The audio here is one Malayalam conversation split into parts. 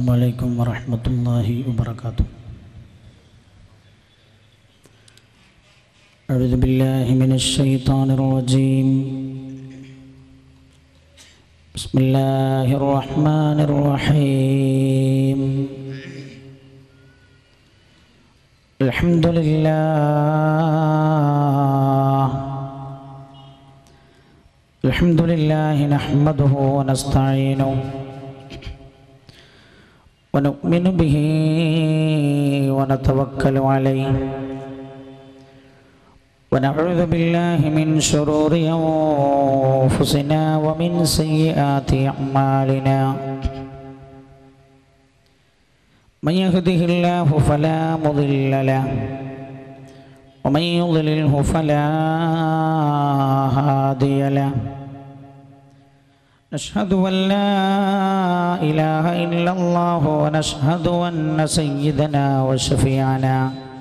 السلام عليكم ورحمة الله وبركاته أعوذ بالله من الشيطان الرجيم بسم الله الرحمن الرحيم الحمد لله الحمد لله نحمده ونستعينه ونؤمن به ونتوكل عليه ونعوذ بالله من شرور أنفسنا ومن سيئات أعمالنا من يهده الله فلا مضل له ومن يضلله فلا هادي له نشهد أن لا إله إلا الله ونشهد أن سيدنا وشفيعنا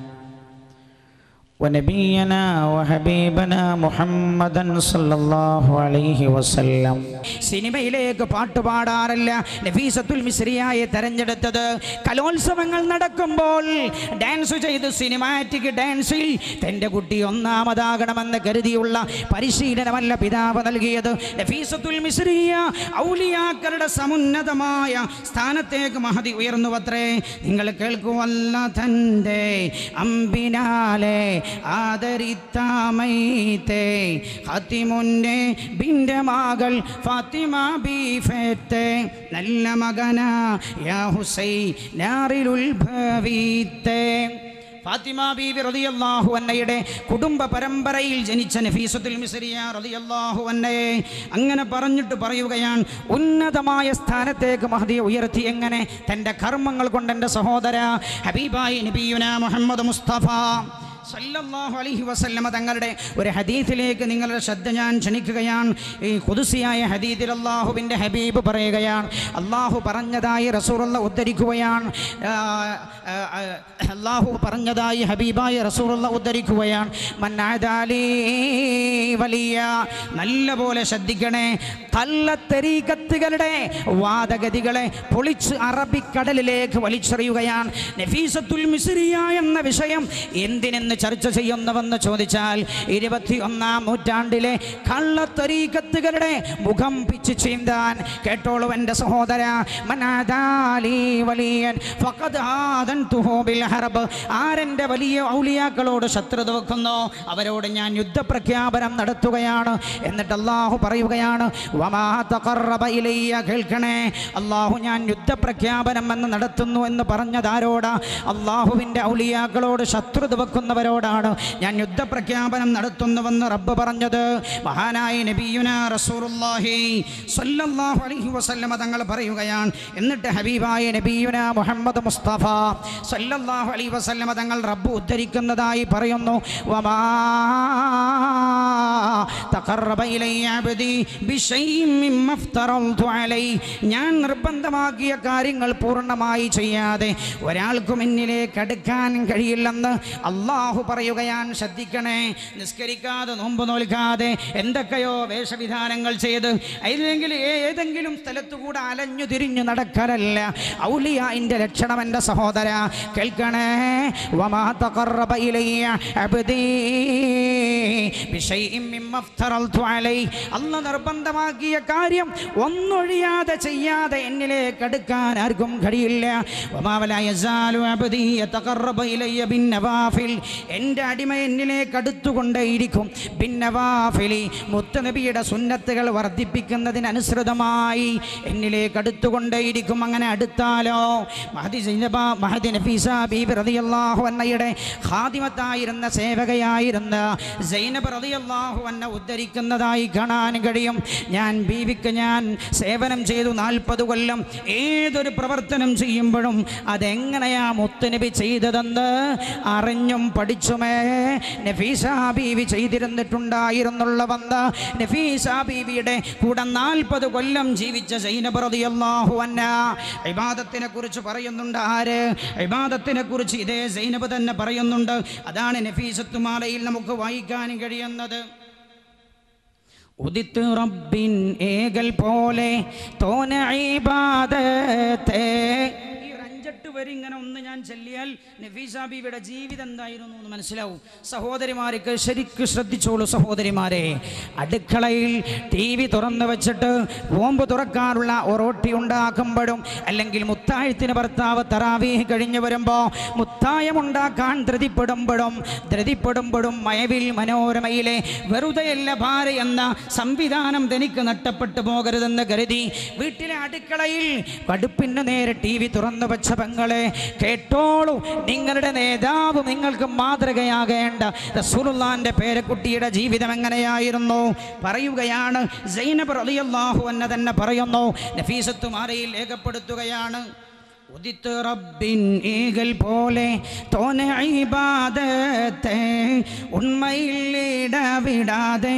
ونبينا وحبيبنا محمدا صلى الله عليه وسلم സിനിമയിലേക്ക് പാട്ട് പാടാറില്ല നഫീസത്തുൽ മിസ്രിയായെ തെരഞ്ഞെടുത്തത് കലോത്സവങ്ങൾ നടക്കുമ്പോൾ ഡാൻസ് ചെയ്ത് സിനിമാറ്റിക് ഡാൻസിൽ തൻ്റെ കുട്ടി ഒന്നാമതാകണമെന്ന് കരുതിയുള്ള പരിശീലനമല്ല പിതാവ് നൽകിയത് നഫീസത്തുൽ മിസ്രിയ ഔലിയാക്കളുടെ സമുന്നതമായ സ്ഥാനത്തേക്ക് മഹതി ഉയർന്നുവത്രേ നിങ്ങൾ കേൾക്കുവല്ല തൻ്റെ അമ്പിനാലെ ആദരിത്താമൈത്തേ ഹത്തിമുന്നെ ബിൻ്റെ മകൾ ഫാത്തിമ ബീഫത്തെ നല്ല മകന യാ ഹുസൈ നാറിലുത്ഭവീത്തെ ഫാത്തിമ ബീബി റളിയല്ലാഹു അന്നയുടെ കുടുംബ പരമ്പരയിൽ ജനിച്ച നഫീസത്തുൽ മിസ്രിയ റളിയല്ലാഹു അന്നയെ അങ്ങനെ പറഞ്ഞിട്ട് പറയുകയാണ് ഉന്നതമായ സ്ഥാനത്തേക്ക് മഹദിയെ ഉയർത്തി എങ്ങനെ തൻ്റെ കർമ്മങ്ങൾ കൊണ്ട് എൻ്റെ സഹോദര ഹബീബായി നബിയുന മുഹമ്മദ് മുസ്തഫ സല്ലല്ലാഹു അലൈഹി വസല്ലമ തങ്ങളുടെ ഒരു ഹദീസിലേക്ക് നിങ്ങളുടെ ശ്രദ്ധ ഞാൻ ക്ഷണിക്കുകയാണ് ഈ കുതുസിയായ ഹദീദിൽ അള്ളാഹുവിൻ്റെ ഹബീബ് പറയുകയാണ് അള്ളാഹു പറഞ്ഞതായി റസൂറുള്ള ഉദ്ധരിക്കുകയാണ് ആ, ആ, ആ, അള്ളാഹു പറഞ്ഞതായി ഹബീബായ റസൂറുള്ള ഉദ്ധരിക്കുകയാണ് മന്നാദാലി വലിയ നല്ല പോലെ ശ്രദ്ധിക്കണേ കള്ളത്തെരീക്കത്തുകളുടെ വാദഗതികളെ പൊളിച്ച് അറബിക്കടലിലേക്ക് വലിച്ചെറിയുകയാണ് നഫീസത്തുൽ മിസ്രിയ എന്ന വിഷയം എന്തിനെന്ന് ചർച്ച ചെയ്യുന്നവെന്ന് ചോദിച്ചാൽ ഇരുപത്തി ഒന്നാം നൂറ്റാണ്ടിലെ കള്ളത്തെരീക്കത്തുകളുടെ മുഖം പിച്ച് ചീന്താൻ കേട്ടോളൂ എൻ്റെ സഹോദര മനാദാലി വലിയൻ ഫഖദ് ആദൻതുഹു ബിൽ ഹർബ് ആരെൻ്റെ വലിയ ഔലിയാക്കളോട് ശത്രുത വെക്കുന്നോ അവരോട് ഞാൻ യുദ്ധപ്രഖ്യാപനം നടത്തുകയാണ് എന്നിട്ട് അള്ളാഹു പറയുകയാണ് വമാ തഖറബ ഇലയ്യ കേൾക്കണേ അള്ളാഹു ഞാൻ യുദ്ധപ്രഖ്യാപനം എന്ന് നടത്തുന്നു എന്ന് പറഞ്ഞതാരോടാ അള്ളാഹുവിൻ്റെ ഔലിയാക്കളോട് ശത്രുത വെക്കുന്നവരോടാണ് ഞാൻ യുദ്ധപ്രഖ്യാപനം നടത്തുന്നുവെന്ന് റബ്ബ് പറഞ്ഞത് മഹാനായ നബിയുന റസൂറുല്ലാഹി സ്വല്ലല്ലാഹു അലൈഹി വസല്ലമ തങ്ങൾ പറയുകയാണ് എന്നിട്ട് ഹബീബായ നബിയുന മുഹമ്മദ് മുസ്തഫ സ്വല്ലല്ലാഹു അലൈഹി വസല്ലമ തങ്ങൾ റബ്ബ് ഉദ്ധരിക്കുന്നതായി പറയുന്നു വമാ തഖറബ ഇലയ്യ അബ്ദി ബിശൈഇൻ മിമ്മ ഇഫ്തറൽതു അലൈഹി ഞാൻ നിർബന്ധമാക്കിയ കാര്യങ്ങൾ പൂർണ്ണമായി ചെയ്യാതെ ഒരാൾക്കും എന്നിലേക്ക് അടുക്കാൻ കഴിയില്ലെന്ന് അള്ളാഹു പറയുകയാണ് ശ്രദ്ധിക്കണേ നിസ്കരിക്കാതെ നോമ്പ് നോൽക്കാതെ എന്തൊക്കെയോ വേഷവിധാനങ്ങൾ ചെയ്ത് അല്ലെങ്കിൽ ഏതെങ്കിലും സ്ഥലത്തുകൂടെ അലഞ്ഞു തിരിഞ്ഞു നടക്കലല്ല ഔലിയായിൻ്റെ ലക്ഷണം എൻ്റെ സഹോദര കേൾക്കണേ വമാ തഖറബ ഇലയ്യ അബ്ദീ ബിശൈഇൻ മിമ്മ ഇഫ്തറൽതു അലൈഹി അല്ല നിർബന്ധമാക്കിയ കാര്യം ഒന്നൊഴിയാതെ ചെയ്യാതെ എന്നിലേക്ക് അടുക്കാൻ ആർക്കും കഴിയില്ല വമാ വലാ യസാലു അബ്ദീ യതഖറബ ഇലയ്യ ബിന്നവാഫിൽ എൻ്റെ അടിമ എന്നിലേക്ക് അടുത്തുകൊണ്ടേയിരിക്കും ബിന്നവാഫിലി മുത്തനബിയുടെ സുന്നത്തുകൾ വർദ്ധിപ്പിക്കുന്നതിനനുസൃതമായി എന്നിലേക്ക് അടുത്തുകൊണ്ടേയിരിക്കും അങ്ങനെ അടുത്താലോ മഹദി സൈനബ മഹദി നഫീസ ബീബി റളിയല്ലാഹു അന്നയുടെ ഖാദിമത്തായിരുന്ന സേവകയായിരുന്ന സൈനബ് റളിയല്ലാഹു അന്ന ഉദ്ധരിക്കുന്നതായി കാണാൻ കഴിയും ഞാൻ ബീവിക്ക് ഞാൻ സേവനം ചെയ്തു നാൽപ്പത് കൊല്ലം ഏതൊരു പ്രവർത്തനം ചെയ്യുമ്പോഴും അതെങ്ങനെയാ മുത്തുനബി ചെയ്തതെന്ന് അറിഞ്ഞും പഠിച്ചുമേ നഫീസ ബീവി ചെയ്തിരുന്നിട്ടുണ്ടായിരുന്നുള്ള വന്ന നഫീസ ബീവിയുടെ കൂടെ നാൽപ്പത് കൊല്ലം ജീവിച്ച സൈനബ് റളിയല്ലാഹു അന്ന ഇബാദത്തിനെ കുറിച്ച് പറയുന്നുണ്ട് ആര് ഇബാദത്തിനെ കുറിച്ച് ഇതേ സൈനബ് തന്നെ പറയുന്നുണ്ട് അതാണ് നഫീസത്തുമാലയിൽ നമുക്ക് വായിക്കാൻ കഴിയുന്നത് ഉദിത്ത് റബ്ബിൻ ഏകൽ പോലെ തോന ഇബാദത്തെ വരി ഇങ്ങനെ ഒന്ന് ഞാൻ ചെല്ലിയാൽ നഫീസ ബീവിയുടെ ജീവിതം എന്തായിരുന്നു എന്ന് മനസ്സിലാവും സഹോദരിമാർക്ക് ശരിക്ക് ശ്രദ്ധിച്ചോളൂ സഹോദരിമാരെ അടുക്കളയിൽ ടി വി തുറന്നു വെച്ചിട്ട് ബോംബ് തുറക്കാനുള്ള ഒറോട്ടി ഉണ്ടാക്കുമ്പോഴും അല്ലെങ്കിൽ മുത്തായത്തിന് ഭർത്താവ് തറാവീഹ് കഴിഞ്ഞു വരുമ്പോൾ മുത്തായം ഉണ്ടാക്കാൻ ധൃതിപ്പെടുമ്പോഴും ധൃതിപ്പെടുമ്പോഴും മയവിൽ മനോരമയിലെ വെറുതെയല്ല ഭാര്യ എന്ന സംവിധാനം തനിക്ക് നഷ്ടപ്പെട്ടു പോകരുതെന്ന് കരുതി വീട്ടിലെ അടുക്കളയിൽ കടുപ്പിന് നേരെ ടി വി തുറന്നു വെച്ച പെങ്ങളെ കേട്ടോളൂ നിങ്ങളുടെ നേതാവ് നിങ്ങൾക്ക് മാതൃകയാകേണ്ട റസൂലുള്ളാന്റെ പേരക്കുട്ടിയുടെ ജീവിതം എങ്ങനെയായിരുന്നു പറയുകയാണ് സൈനബ് റളിയല്ലാഹു അന്ന തന്നെ പറയുന്നു നഫീസത്ത് മാരയിൽ രേഖപ്പെടുത്തുകയാണ് ഉദിത്ത് റബ്ബിൻ ഈഗൽ പോലെ തോനെ ഇബാദത്തെ ഉണ്മയിൽ ഇടവിടാതെ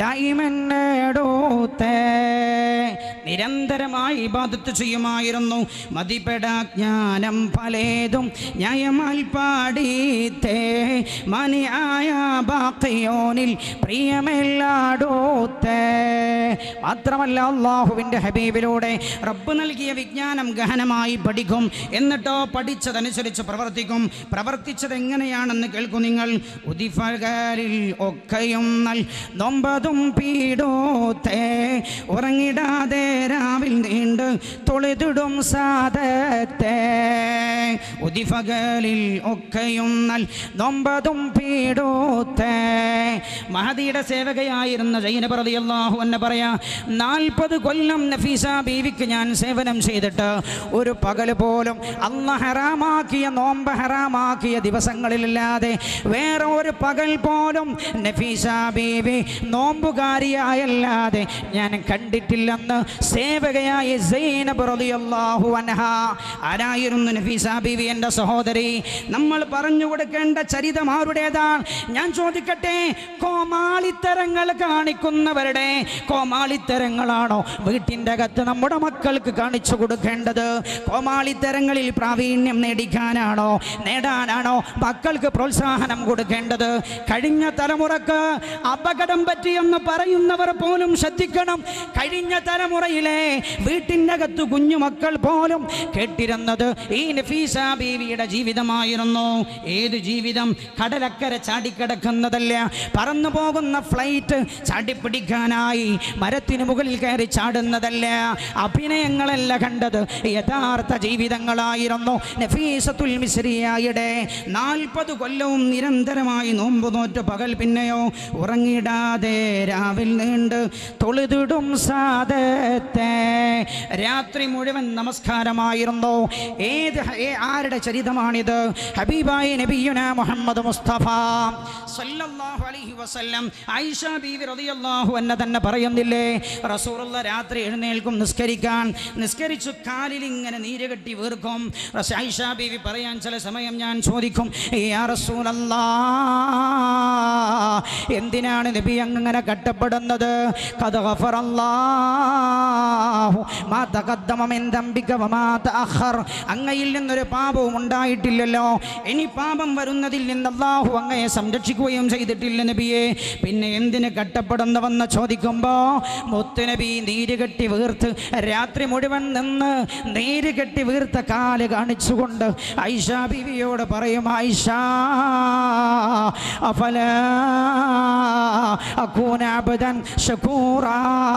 ദൈമന്നേടൂത്തെ നിരന്തരമായി ഇബാദത്ത് ചെയ്യുമായിരുന്നു മതിപ്പെട ജ്ഞാനം പലേതും ന്യായമാൽ പാടീത്തേ മനിയായ ബാക്കിയോനിൽ പ്രിയമെല്ലാടൂത്തേ മാത്രമല്ല അള്ളാഹുവിൻ്റെ ഹബീബിലൂടെ റബ്ബ് നൽകിയ വിജ്ഞാനം ഗഹനമായി പഠിക്കും എന്നിട്ടോ പഠിച്ചതനുസരിച്ച് പ്രവർത്തിക്കും പ്രവർത്തിച്ചത് എങ്ങനെയാണെന്ന് കേൾക്കും നിങ്ങൾ ഉദിഫകളിൽ ഒക്കെയും നൽ നൊമ്പതും പീഡോത്തേ ഉറങ്ങിടാതെ രാവിൽ നീണ്ട് തൊളിതിടും സാധത്തെ ഉദിഫകളിൽ ഒക്കെയും നൽ നൊമ്പതും പീഡോത്തേ മഹദിയുടെ സേവകയായിരുന്ന ജൈനബ് റളിയല്ലാഹു എന്നെ പറയാ നാൽപ്പത് കൊല്ലം നഫീസ ബീവിക്ക് ഞാൻ സേവനം ചെയ്തിട്ട് ഒരു പകല് പോലും അല്ല ഹറാമാക്കിയ നോമ്പ് ഹറാമാക്കിയ ദിവസങ്ങളിലല്ലാതെ വേറെ ഒരു പകൽ പോലും നഫീസ ബീവി നോമ്പുകാരിയായല്ലാതെ ഞാൻ കണ്ടിട്ടില്ലെന്ന് സേവകയായ സൈനബ് റളിയല്ലാഹു അൻഹ ആരായിരുന്നു നഫീസ ബീവി എൻ്റെ സഹോദരി നമ്മൾ പറഞ്ഞു കൊടുക്കേണ്ട ചരിതം ആരുടേതാണ് ഞാൻ ചോദിക്കട്ടെ കോമാളിത്തരങ്ങൾ കാണിക്കുന്നവരുടെ കോമാളിത്തരങ്ങളാണോ വീട്ടിൻ്റെ അകത്ത് നമ്മുടെ മക്കൾക്ക് കാണിച്ചു കൊടുക്കേണ്ടത് കോമാളിത്തരങ്ങളിൽ പ്രാവീണ്യം നേടിക്കാനാണോ നേടാനാണോ മക്കൾക്ക് പ്രോത്സാഹനം കൊടുക്കേണ്ടത് കഴിഞ്ഞ തലമുറക്ക് അപകടം പറ്റിയെന്ന് പറയുന്നവർ പോലും ശ്രദ്ധിക്കണം കഴിഞ്ഞ തലമുറയിലെ വീട്ടിൻ്റെ അകത്ത് കുഞ്ഞുമക്കൾ പോലും കേട്ടിരുന്നത് ഈ നഫീസ ബീവിയുടെ ജീവിതമായിരുന്നു ഏത് ജീവിതം കടലക്കര ചാടിക്കിടക്കുന്നതല്ല പറന്നു പോകുന്ന ഫ്ലൈറ്റ് ചാടിപ്പിടിക്കാനായി മരത്തിന് മുകളിൽ കയറി ചാടുന്നതല്ല അഭിനയങ്ങളല്ല കണ്ടത് യഥാർത്ഥ ജീവിതങ്ങളായിരുന്നു നഫീസത്തുൽ മിസ്രിയായുടെ നാൽപ്പത് കൊല്ലവും നിരന്തരമായി നോമ്പ് നോറ്റ് പകൽ പിന്നെയോ ഉറങ്ങിടാതെ രാവിൽ നീണ്ട് തൊളിതിടും സാധത്തെ രാത്രി മുഴുവൻ നമസ്കാരമായിരുന്നു ഏത് ഏ- ആരുടെ ചരിതമാണിത് ഹബീബായി നബിയുന മുഹമ്മദ് മുസ്തഫ സല്ലല്ലാഹു അലൈഹി വസല്ലം ആയിഷ ബീവി റളിയല്ലാഹു അൻഹ തന്നെ പറയുന്നില്ലേ റസൂലുള്ള രാത്രി എഴുന്നേൽക്കും നിസ്കരിക്കാൻ നിസ്കരിച്ചു കാലിൽ ഇങ്ങനെ നീര് കെട്ടി വീർക്കും റസ- ആയിഷ ബീവി പറയാൻ ചില സമയം ഞാൻ ചോദിക്കും യാ റസൂലല്ലാ എന്തിനാണ് നബി അങ്ങനെ കട്ടപ്പെടുന്നത് കഥ ഗഫറല്ലാഹു മാ തഖദ്ദമ മിൻ ദംബിക വമാ തഅഖർ അങ്ങയിൽ നിന്നൊരു പാപവും ഉണ്ടായിട്ടില്ലല്ലോ ഇനി പാപം വരുന്നതിൽ നിന്ന് അല്ലാഹു അങ്ങയെ സംരക്ഷിക്കുകയും ചെയ്തിട്ടില്ല നബിയെ പിന്നെ എന്തിന് കട്ടപ്പെടുന്നവെന്ന് ചോദിക്കുമ്പോൾ മുത്തുനബി നീര് കെട്ടി വീർത്ത് രാത്രി മുഴുവൻ നിന്ന് നീര് കെട്ടി വീർത്ത കാല് കാണിച്ചുകൊണ്ട് ഐഷ ബിവിയോട് പറയും ഐഷ അഫല അക്കൂന അബ്ദൻ ശകൂറാ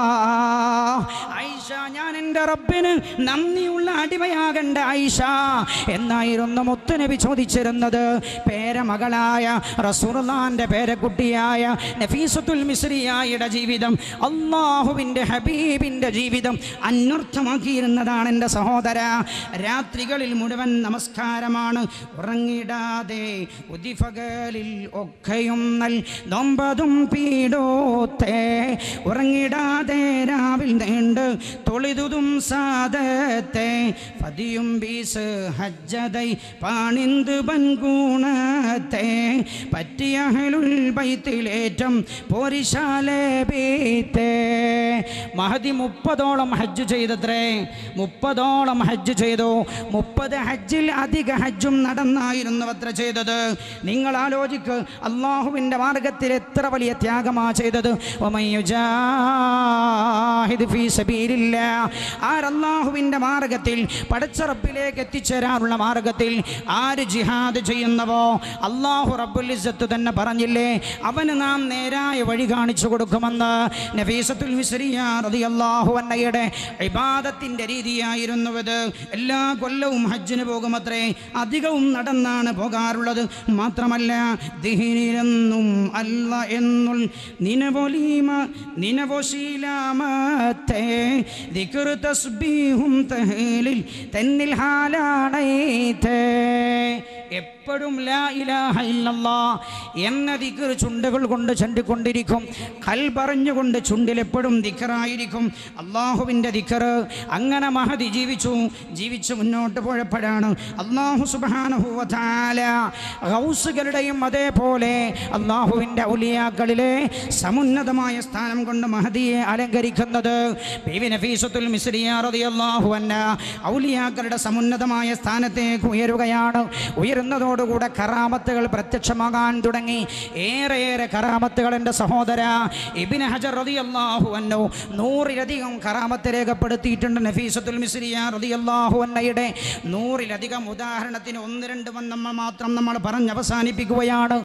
ഐഷ ഞാൻ എൻ്റെ റബ്ബിന് നന്ദിയുള്ള അടിമയാകണ്ട ഐഷ എന്നായിരുന്നു മുത്തുനബി ചോദിച്ചിരുന്നത് പേരമകളായ റസൂർലാന്റെ പേരക്കുട്ടിയായ നഫീസത്തുൽ മിസ്രിയായുടെ ജീവിതം അള്ളാഹുവിൻ്റെ ഹബീബിൻ്റെ ജീവിതം അന്വർത്ഥമാക്കിയിരുന്നതാണ് എൻ്റെ സഹോദര രാത്രികളിൽ മുഴുവൻ നമസ്കാരമാണ് ഉറങ്ങിടാതെ ഉദിഫകളിൽ ഒക്കെയും നൽ നൊമ്പതും പീഡോത്തെ ഉറങ്ങിടാതെ രാവിൽ നീണ്ട് തൊളിതുതും സാദത്തെ പതിയും ബീസ് ഹജ്ജതൈ പാണിന്ത് പൻകൂണത്തെ പറ്റിയ ഹലുൽ ബൈത്തിലേറ്റം പോരിശാലെ ബീത്തെ മഹദി മുപ്പതോളം ഹജ്ജ് ചെയ്തത്രേ മുപ്പതോളം ഹജ്ജ് ചെയ്തു മുപ്പത് ഹജ്ജിൽ അധിക ഹജ്ജും നടന്നായിരുന്നു അത്ര ചെയ്തത് നിങ്ങൾ ആലോചിക്ക് അള്ളാഹുവിൻ്റെ മാർഗത്തിൽ എത്ര വലിയ ത്യാഗമാ ചെയ്തത് ഒമയുജാഹിദ് ഫീ സബീലില്ല ആരല്ലാഹുവിൻ്റെ മാർഗത്തിൽ പടച്ചറപ്പിലേക്ക് എത്തിച്ചേരാൻ രക്ഷപ്പെടാനുള്ള മാർഗത്തിൽ ആര് ജിഹാദ് ചെയ്യുന്നവോ അള്ളാഹു റബ്ബുൽ ഇസ്സത്ത് തന്നെ പറഞ്ഞില്ലേ അവന് നാം നേരായ വഴി കാണിച്ചു കൊടുക്കുമെന്ന് നഫീസത്തുൽ മിസ്രിയ റളിയല്ലാഹു അൻഹയുടെ ഇബാദത്തിൻ്റെ രീതിയായിരുന്നു ഇത് എല്ലാ കൊല്ലവും ഹജ്ജിന് പോകുമത്രേ അധികവും നടന്നാണ് പോകാറുള്ളത് മാത്രമല്ല ദിഹിനിലെന്നും അല്ല എന്നുൾ നിനവൊലീമ നിനവൊശീലാമത്തെ ദിക്ർ തസ്ബീഹും തഹ്ലീൽ തന്നിൽ ഹാലാണൈത്തേ എപ്പോഴും ലാ ഇലാഹ ഇല്ലല്ലാ എന്ന ദിക്ർ ചുണ്ടുകൾ കൊണ്ട് ചൊല്ലിക്കൊണ്ടിരിക്കും കൽ പറഞ്ഞുകൊണ്ട് ചുണ്ടിൽ എപ്പോഴും ദിക്കറായിരിക്കും അള്ളാഹുവിൻ്റെ ദിക്കർ അങ്ങനെ മഹതി ജീവിച്ചു ജീവിച്ച് മുന്നോട്ട് പോയപ്പോഴാണ് അള്ളാഹു സുബാനുഭൂവത്താല ഹൗസുകളുടെയും അതേപോലെ അള്ളാഹുവിൻ്റെ ഔലിയാക്കളിലെ സമുന്നതമായ സ്ഥാനം കൊണ്ട് മഹദിയെ അലങ്കരിക്കുന്നത് ബീവി നഫീസത്തുൽ മിസ്രിയ റളിയല്ലാഹു അൻഹ ഔലിയാക്കളുടെ സമുന്നതമായ സ്ഥാനത്തേക്ക് ഉയരുകയാണ് ഉയരുന്നതോടുകൂടെ കറാമത്തുകൾ പ്രത്യക്ഷമാകാൻ തുടങ്ങി ഏറെയേറെ കറാമത്തുകൾ എൻ്റെ സഹോദര ഇബിൻ ഹജർ റളിയല്ലാഹു അൻഹു നൂറിലധികം കറാമത്ത് രേഖപ്പെടുത്തിയിട്ടുണ്ട് നഫീസത്തുൽ മിസ്രിയ റളിയല്ലാഹു അൻഹയുടെ നൂറിലധികം ഉദാഹരണത്തിന് ഒന്ന് രണ്ട് വന്ന് നമ്മൾ മാത്രം നമ്മൾ പറഞ്ഞ് അവസാനിപ്പിക്കുകയാണ്